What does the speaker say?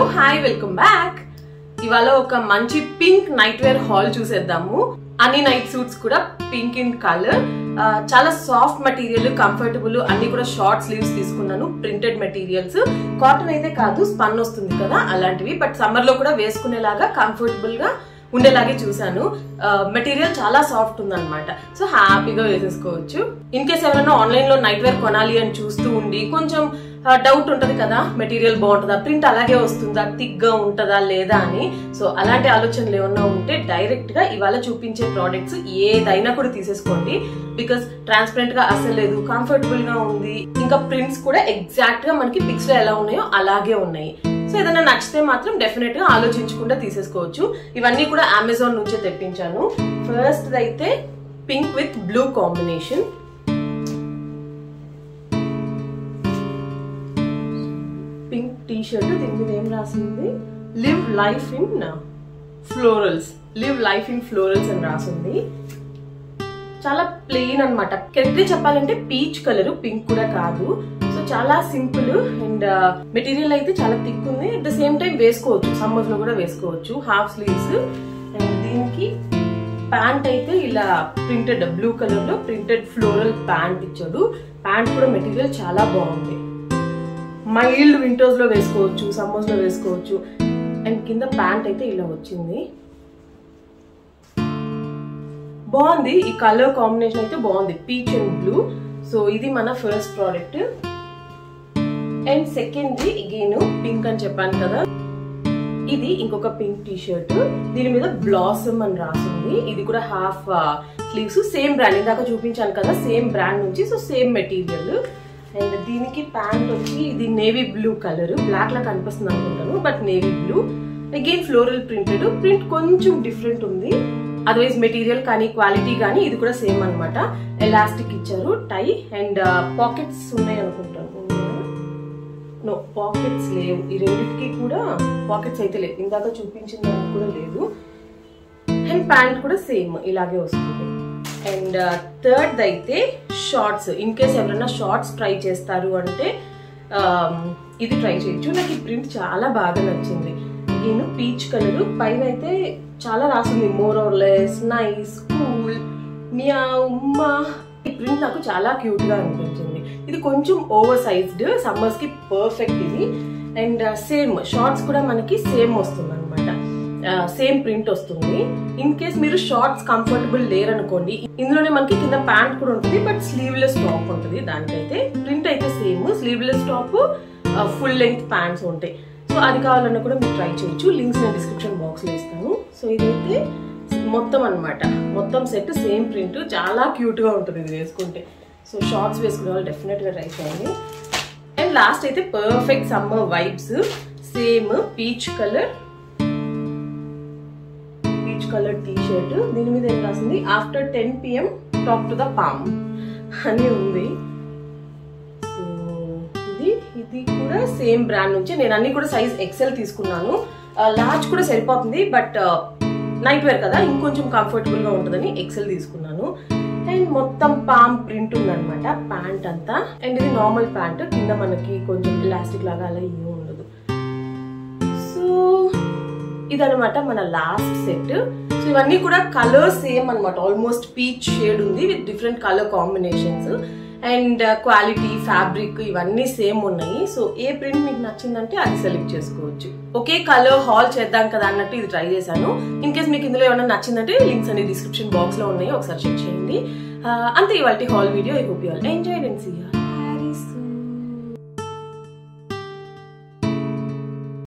hi welcome back ఇవాళ ఒక మంచి పింక్ నైట్ వేర్ హాల్ చూసేద్దాము అన్ని నైట్ సూట్స్ కూడా పింక్ ఇన్ కలర్ చాలా సాఫ్ట్ మెటీరియల్ కంఫర్టబుల్ అన్ని కూడా షార్ట్ స్లీవ్స్ తీసుకున్నాను ప్రింటెడ్ మెటీరియల్స్ కాటన్ అయితే కాదు స్పన్ వస్తుంది కదా అలాంటివి బట్ సమ్మర్ లో కూడా వేసుకునేలాగా కంఫర్టబుల్ గా ఉండేలాగే చూసాను మెటీరియల్ చాలా సాఫ్ట్ ఉందన్నమాట సో హ్యాపీగా వేసేసుకోవచ్చు ఇన్ కేస్ ఎవరైనా ఆన్లైన్ లో నైట్ వేర్ కొనాలి అని చూస్తూ ఉండి కొంచెం డౌట్ ఉంటది కదా మెటీరియల్ బాగుంటుందా ప్రింట్ అలాగే వస్తుందా థిక్ గా ఉంటుందా లేదా అని సో అలాంటి ఆలోచనలు ఏమన్నా ఉంటే డైరెక్ట్ గా ఇవాళ చూపించే ప్రోడక్ట్స్ ఏదైనా కూడా తీసేసుకోండి బికాస్ ట్రాన్స్పరెంట్ గా అసలు లేదు కంఫర్టబుల్ గా ఉంది ఇంకా ప్రింట్స్ కూడా ఎగ్జాక్ట్ గా మనకి పిక్స్ లో ఎలా ఉన్నాయో అలాగే ఉన్నాయి సో ఏదైనా నచ్చితే మాత్రం డెఫినెట్ గా ఆలోచించకుండా తీసేసుకోవచ్చు ఇవన్నీ కూడా అమెజాన్ నుంచే తెప్పించాను ఫస్ట్ అయితే pink with blue combination pink T shirt దీని మీద ఏం రాసింది live life in florals live life in florals అని రాసింది చాలా ప్లెయిన్ అనమాట కరెక్ట్ చెప్పాలంటే పీచ్ కలర్ పింక్ కూడా కాదు సో చాలా సింపుల్ అండ్ మెటీరియల్ అయితే చాలా థిక్ ఉంది అట్ ద సేమ్ టైం వేసుకోవచ్చు సమ్మర్స్ లో కూడా వేసుకోవచ్చు హాఫ్ స్లీవ్స్ అండ్ దీనికి ప్యాంట్ అయితే ఇలా ప్రింటెడ్ బ్లూ కలర్ లో ప్రింటెడ్ ఫ్లోరల్ ప్యాంట్ ఇచ్చాడు ప్యాంట్ కూడా మెటీరియల్ చాలా బాగుంది మైల్డ్ వింటర్స్ లో వేసుకోవచ్చు సమ్మర్స్ లో వేసుకోవచ్చు అండ్ కింద ప్యాంట్ అయితే ఇలా వచ్చింది బాగుంది ఈ కలర్ కాంబినేషన్ అయితే బాగుంది పీచ్ అండ్ బ్లూ సో ఇది మన first product and second again pink అని చెప్పాను కదా ఇది ఇంకొక పింక్ టీ షర్ట్ దీని మీద బ్లాసమ్ అని రాసింది ఇది కూడా హాఫ్ స్లీవ్స్ సేమ్ బ్రాండ్ ఇందాక చూపించాను కదా సేమ్ బ్రాండ్ నుంచి సో సేమ్ మెటీరియల్ అండ్ దీనికి ప్యాంట్ వచ్చి ఇది నేవీ బ్లూ కలర్ బ్లాక్ లా కనిపిస్తుంది అనుకుంటాను but navy blue again floral printed print కొంచెం డిఫరెంట్ ఉంది అదర్వైజ్ మెటీరియల్ కానీ క్వాలిటీ కానీ ఇది కూడా సేమ్ అనమాట ఎలాస్టిక్ ఇచ్చారు టై అండ్ పాకెట్స్ ఉన్నాయి అనుకుంటాను నో పాకెట్స్ లేవు ఈ రెండింటికి కూడా పాకెట్స్ అయితే లేవు ఇందాక చూపించిన దానికి కూడా లేదు అండ్ ప్యాంట్ కూడా సేమ్ ఇలాగే వస్తుంది అండ్ థర్డ్ అయితే షార్ట్స్ ఇన్ కేస్ ఎవరైనా షార్ట్స్ ట్రై చేస్తారు అంటే ఇది ట్రై చేయొచ్చు నాకు ఈ ప్రింట్ చాలా బాగా నచ్చింది నేను పీచ్ కలర్ పైన అయితే చాలా రాసింది more or less nice cool మియా ఈ ప్రింట్ నాకు చాలా క్యూట్ గా అనిపించింది ఇది కొంచెం ఓవర్ సైజ్డ్ సమ్మర్స్ కి పర్ఫెక్ట్ ఇది అండ్ సేమ్ షార్ట్స్ కూడా మనకి సేమ్ వస్తుంది అనమాట సేమ్ ప్రింట్ వస్తుంది ఇన్ కేస్ మీరు షార్ట్స్ కంఫర్టబుల్ లేరనుకోండి ఇందులోనే మనకి కింద ప్యాంట్ కూడా ఉంటుంది బట్ స్లీవ్లెస్ టాప్ ఉంటుంది దానికైతే ప్రింట్ అయితే same sleeveless top full length pants ఉంటాయి సో అది కావాలన్నా కూడా మీరు ట్రై చేయొచ్చు లింక్స్ నేను డిస్క్రిప్షన్ బాక్స్ లో ఇస్తాను సో ఇదైతే మొత్తం అనమాట మొత్తం సెట్ సేమ్ ప్రింట్ చాలా క్యూట్ గా ఉంటుంది ఇది వేసుకుంటే సో షార్ట్స్ వేసుకునే వాళ్ళు డెఫినెట్ గా ట్రై చేయండి అండ్ లాస్ట్ అయితే perfect summer vibes same peach colour peach colour T shirt దీని మీద ఏం రాసింది after ten PM talk to the palm అని ఉంది ఇది ఇది కూడా సేమ్ బ్రాండ్ నుంచి నేను అన్ని కూడా సైజ్ ఎక్సెల్ తీసుకున్నాను లార్జ్ కూడా సరిపోతుంది బట్ నైట్ వేర్ కదా ఇంకొంచెం కంఫర్టబుల్ గా ఉంటుందని ఎక్సెల్ తీసుకున్నాను అండ్ మొత్తం పామ్ ప్రింట్ ఉందన్నమాట ప్యాంట్ అంతా అండ్ ఇది నార్మల్ ప్యాంట్ కింద మనకి కొంచెం ఎలాస్టిక్ లాగా అలా ఏమి ఉండదు సో ఇదనమాట మన లాస్ట్ సెట్ సో ఇవన్నీ కూడా కలర్ సేమ్ అనమాట ఆల్మోస్ట్ పీచ్ షేడ్ ఉంది with different colour combinations and quality fabric ఇవన్నీ సేమ్ ఉన్నాయి సో ఏ ప్రింట్ మీకు నచ్చిందంటే అది సెలెక్ట్ చేసుకోవచ్చు ఒకే కలర్ హాల్ చేద్దాం కదా అన్నట్టు ఇది ట్రై చేశాను ఇన్ కేస్ మీకు ఇందులో ఏమైనా నచ్చిందంటే లింక్స్ అన్ని డిస్క్రిప్షన్ బాక్స్ లో ఉన్నాయి ఒకసారి చెక్ చేయండి అంతే ఇవాళ haul video I hope you all enjoy and see